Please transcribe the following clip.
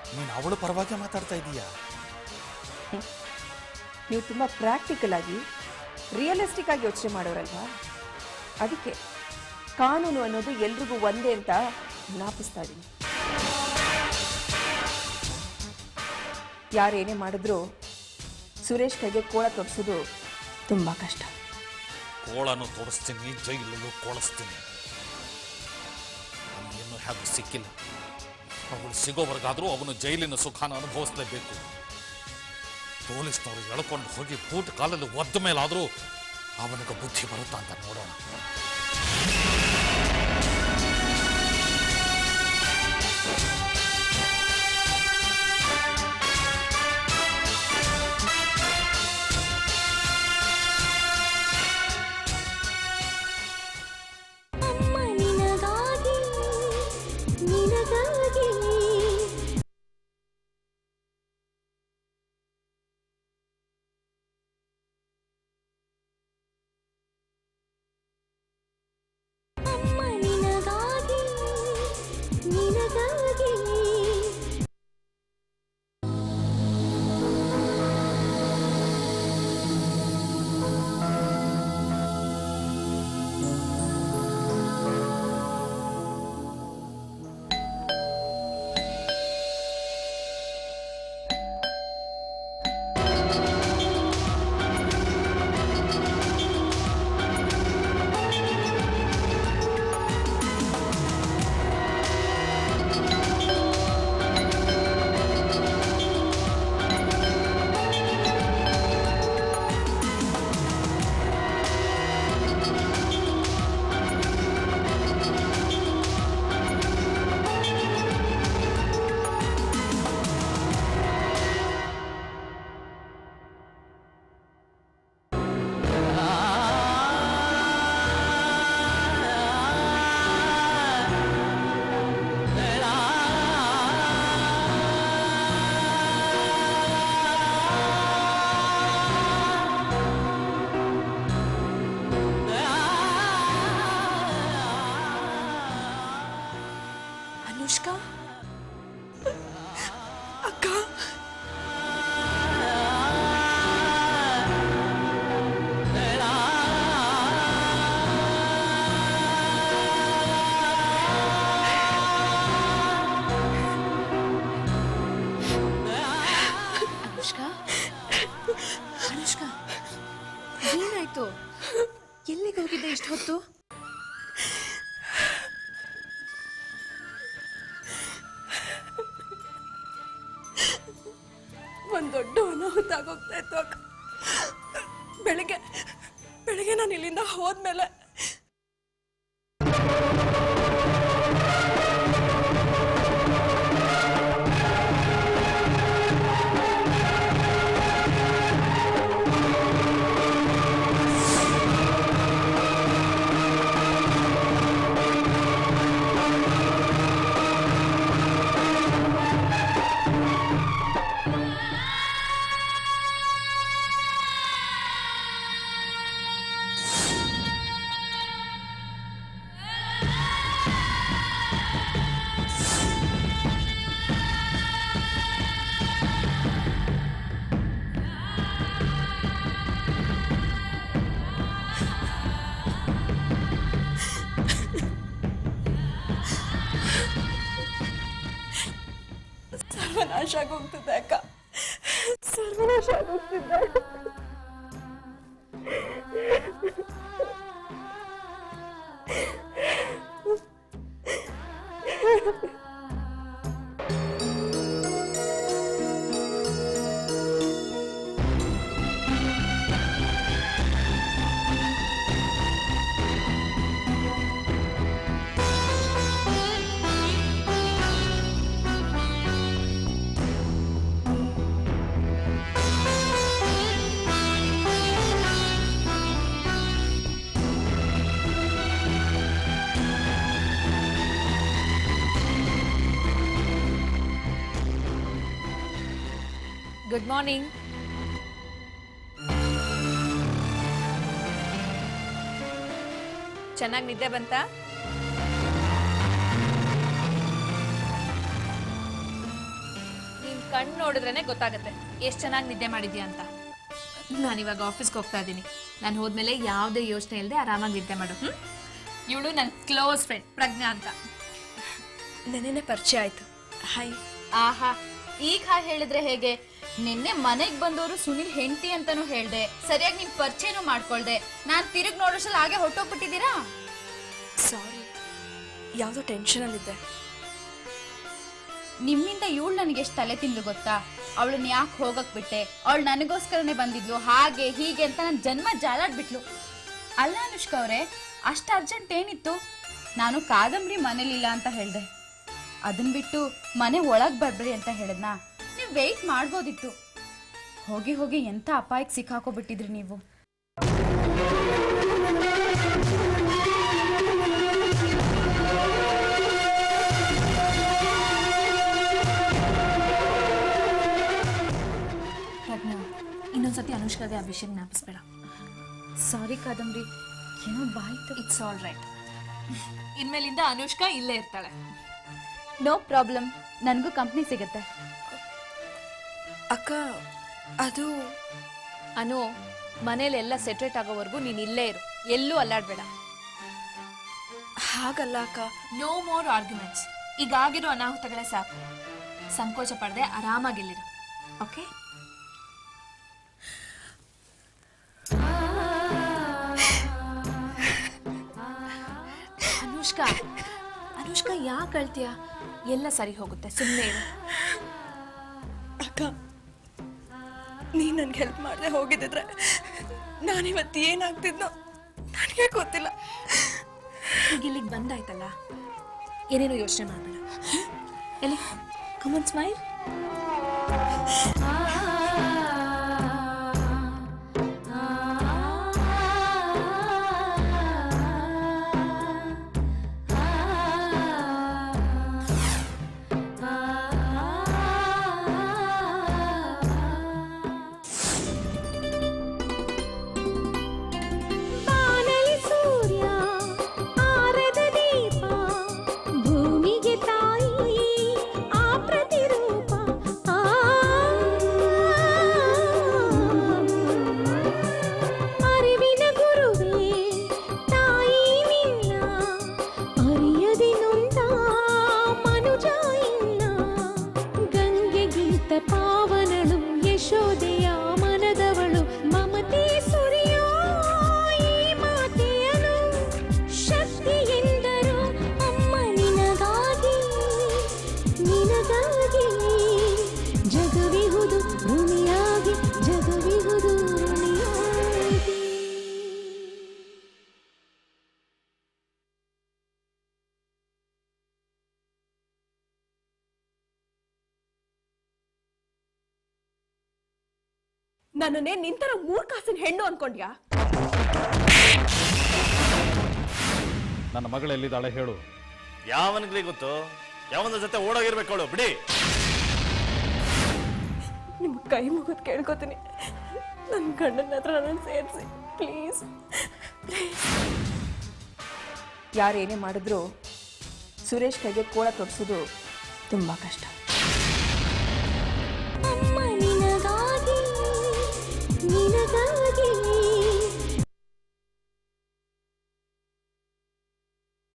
ನೀನು ಅವಳ ಪರವಾಗಿ ಮಾತಾಡ್ತಾ ಇದೀಯಾ ನೀವು ತುಂಬ ಪ್ರಾಕ್ಟಿಕಲ್ ಆಗಿ ರಿಯಲಿಸ್ಟಿಕ್ ಆಗಿ ಯೋಚನೆ ಮಾಡೋರಲ್ವಾ ಅದಕ್ಕೆ ಕಾನೂನು ಅನ್ನೋದು ಎಲ್ರಿಗೂ ಒಂದೇ ಅಂತ ಜ್ಞಾಪಿಸ್ತಾ ಇದ್ದೀನಿ ಯಾರೇನೇ ಮಾಡಿದ್ರು ಸುರೇಶ್ ಕೈಗೆ ಕೋಳ ತೊಡ್ಸೋದು ತುಂಬ ಕಷ್ಟ ಕೋಳನು ತೋರಿಸ್ತೀನಿ ಜೈಲಲ್ಲೂ ಕೋಳಿಸ್ತೀನಿ ಅವನಿನ್ನು ಹೇಗೂ ಸಿಕ್ಕಿಲ್ಲ ಅವಳು ಸಿಗೋವರೆಗಾದರೂ ಅವನು ಜೈಲಿನ ಸುಖಾನ ಅನುಭವಿಸಲೇಬೇಕು ಪೊಲೀಸ್ನವರು ಎಳ್ಕೊಂಡು ಹೋಗಿ ಬೂಟ್ ಕಾಲಲ್ಲಿ ಒದ್ದ ಮೇಲಾದರೂ ಅವನಿಗೆ ಬುದ್ಧಿ ಬರುತ್ತಾ ಅಂತ ನೋಡೋಣ ಅಮ್ಮ ನಿನಗಾಗಿ ನಿನಗಾಗಿ ಅಮ್ಮ ನಿನಗಾಗಿ ನಿನಗಾಗಿ ಅನುಷ್ಕಾ ಅಕ್ಕ ಅನುಷ್ಕಾ ಅನುಷ್ಕಾ ಏನಾಯ್ತು ಎಲ್ಲಿಗೆ ಹೋಗಿದ್ದೆ ಇಷ್ಟು ಹೊತ್ತು ಒಂದು ದೊಡ್ಡ ಅನಾಹುತ ಆಗೋಗ್ತಾ ಇತ್ತು ಅಕ್ಕ ಬೆಳಿಗ್ಗೆ ಬೆಳಿಗ್ಗೆ ನಾನು ಇಲ್ಲಿಂದ ಹೋದ್ಮೇಲೆ ಸರ್ವನಾಶ ಆಗೋಗ್ತಿದ್ದೆ ಅಕ್ಕ ಸರ್ವನಾಶ ಆಗೋಗ್ತಿದ್ದೆ ಗುಡ್ ಮಾರ್ನಿಂಗ್ ಚೆನ್ನಾಗಿ ನಿದ್ದೆ ಬಂತಾ ಕಣ್ಣು ನೋಡಿದ್ರೇನೆ ಗೊತ್ತಾಗುತ್ತೆ ಎಷ್ಟು ಚೆನ್ನಾಗಿ ನಿದ್ದೆ ಮಾಡಿದ್ಯಾ ಅಂತ ನಾನು ಇವಾಗ ಆಫೀಸ್ಗೆ ಹೋಗ್ತಾ ಇದ್ದೀನಿ ನಾನು ಹೋದ್ಮೇಲೆ ಯಾವುದೇ ಯೋಚನೆ ಇಲ್ಲದೆ ಆರಾಮಾಗಿ ನಿದ್ದೆ ಮಾಡು ಹ್ಞೂ ಇವಳು ನನ್ನ ಕ್ಲೋಸ್ ಫ್ರೆಂಡ್ ಪ್ರಜ್ಞಾ ಅಂತ ನೆನ್ನೆನೆ ಪರಿಚಯ ಆಯ್ತು ಹಾಯ್ ಆಹಾ ಈಗ ಹಾ ಹೇಳಿದ್ರೆ ಹೇಗೆ ನಿನ್ನೆ ಮನೆಗ್ ಬಂದವರು ಸುನಿಲ್ ಹೆಂಡತಿ ಅಂತಾನು ಹೇಳ್ದೆ ಸರಿಯಾಗಿ ನಿಮ್ ಪರಿಚಯನೂ ಮಾಡ್ಕೊಳ್ದೆ ನಾನ್ ತಿರುಗ್ ನೋಡೋಷ್ರಲ್ಲಿ ಹಾಗೆ ಹೊಟ್ಟೋಗ್ಬಿಟ್ಟಿದ್ದೀರಾ ಸಾರಿ ಯಾವುದೋ ಟೆನ್ಷನಲ್ಲಿದ್ದೆ ನಿಮ್ಮಿಂದ ಇವಳು ನನಗೆ ಎಷ್ಟು ತಲೆ ತಿಂದು ಗೊತ್ತಾ ಅವಳನ್ನ ಯಾಕೆ ಹೋಗಕ್ ಬಿಟ್ಟೆ ಅವಳು ನನಗೋಸ್ಕರನೇ ಬಂದಿದ್ಲು ಹಾಗೆ ಹೀಗೆ ಅಂತ ನನ್ನ ಜನ್ಮ ಜಾಲಾಡ್ಬಿಟ್ಲು ಅಲ್ಲ ಅನುಷ್ಕಾ ಅವರೇ ಅಷ್ಟು ಅರ್ಜೆಂಟ್ ಏನಿತ್ತು ನಾನು ಕಾದಂಬರಿ ಮನೇಲಿಲ್ಲ ಅಂತ ಹೇಳ್ದೆ ಅದನ್ ಬಿಟ್ಟು ಮನೆ ಒಳಗ್ ಬರ್ಬೇಡಿ ಅಂತ ಹೇಳಿದ್ನಾ ನೀವು ವೆಯ್ಟ್ ಮಾಡ್ಬೋದಿತ್ತು ಹೋಗಿ ಹೋಗಿ ಎಂಥ ಅಪಾಯಕ್ಕೆ ಸಿಕ್ಕಾಕೋಬಿಟ್ಟಿದ್ರಿ ನೀವು ಪ್ರಜ್ಞಾ ಇನ್ನೊಂದ್ಸತಿ ಅನುಷ್ಕಾಗೆ ಆ ವಿಷಯ ಜ್ಞಾಪಿಸ್ಬೇಡ ಸಾರಿ ಕಾದಂಬರಿ ಏನೋ ಬಾಯ್ತು ಇಟ್ಸ್ ಆಲ್ ರೈಟ್ ಇನ್ಮೇಲಿಂದ ಅನುಷ್ಕಾ ಇಲ್ಲೇ ಇರ್ತಾಳೆ ನೋ ಪ್ರಾಬ್ಲಮ್ ನನಗೂ ಕಂಪ್ನಿ ಸಿಗುತ್ತೆ ಅಕ್ಕ ಅದು ಅನು ಮನೇಲಿ ಎಲ್ಲ ಸೆಟ್ರೇಟ್ ಆಗೋವರೆಗೂ ನೀನು ಇಲ್ಲೇ ಇರು ಎಲ್ಲೂ ಅಲ್ಲಾಡ್ಬೇಡ ಹಾಗಲ್ಲ ಅಕ್ಕ ನೋ ಮೋರ್ ಆರ್ಗ್ಯುಮೆಂಟ್ಸ್ ಈಗಾಗಿರೋ ಅನಾಹುತಗಳೇ ಸಾಕು ಸಂಕೋಚ ಪಡದೆ ಆರಾಮಾಗಿಲ್ಲಿರು ಓಕೆ ಅನುಷ್ಕಾ ಅನುಷ್ಕಾ ಯಾಕೆ ಅಳ್ತೀಯ ಎಲ್ಲ ಸರಿ ಹೋಗುತ್ತೆ ಸುಮ್ಮನೆ ಇರು ಅಕ್ಕ ನೀ ನನ್ಗೆ ಹೆಲ್ಪ್ ಮಾಡದೆ ಹೋಗಿದ್ದಿದ್ರೆ ನಾನಿವತ್ತು ಏನಾಗ್ತಿದ್ನೋ ನನಗೆ ಗೊತ್ತಿಲ್ಲ ಈಗ ಇಲ್ಲಿಗೆ ಬಂದಾಯ್ತಲ್ಲ ಏನೇನು ಯೋಚನೆ ಮಾಡಬೇಡ ಎಲ್ಲಿ ಕಮನ್ ಸ್ಮೈಲ್ ಬಾನಲಿ ಸೂರ್ಯ ಆರದ ದೀಪ ಭೂಮಿಗೆ ತಾಯಿ ಆ ಪ್ರತಿರೂಪ ಆ ಅರಿವಿನ ಗುರುವೇ ತಾಯಿ ನಿನ್ನ ಅರಿಯದೆ ನೊಂದ ಮನುಜ ಇನ್ನ ಗಂಗೆಗಿಂತ ಪಾವನಳು ಯಶೋದೆಯ ಮನದವಳು ಮಮತೆ ಸುರಿಯೋ ಈ ಮಾತೆಯನು ಶಕ್ತಿ ಎಂದರು ಅಮ್ಮ ನಿನಗಾಗಿ ನಿನಗಾಗಿ ಜಗವಿಹುದು ಋಣಿಯಾಗಿ ಜಗವಿಹುದು ಋಣಿಯಾಗಿ ನನ್ನನ್ನೇ ನಿಂತರ ಮೂರ್ ಕಾಸಿನ ಹೆಣ್ಣು ಅನ್ಕೊಂಡ್ಯಾ ನನ್ನ ಮಗಳು ಎಲ್ಲಿದ್ದಾಳೆ ಹೇಳು ಯಾವನಿಗ್ಲಿ ಗೊತ್ತು ಯಾವನ ಜೊತೆ ಓಡೋಗಿರ್ಬೇಕು ಅವಳು ಬಿಡಿ ನಿಮ್ ಕೈ ಮುಗಿದ್ ಕೇಳ್ಕೊತೀನಿ ನನ್ನ ಗಂಡನ ಹತ್ರ ನನ್ನ ಸೇರಿಸಿ ಪ್ಲೀಸ್ ಯಾರೇನೇ ಮಾಡಿದ್ರು ಸುರೇಶ್ ಕೈಗೆ ಕೋಳ ತೊಡ್ಸೋದು ತುಂಬ ಕಷ್ಟ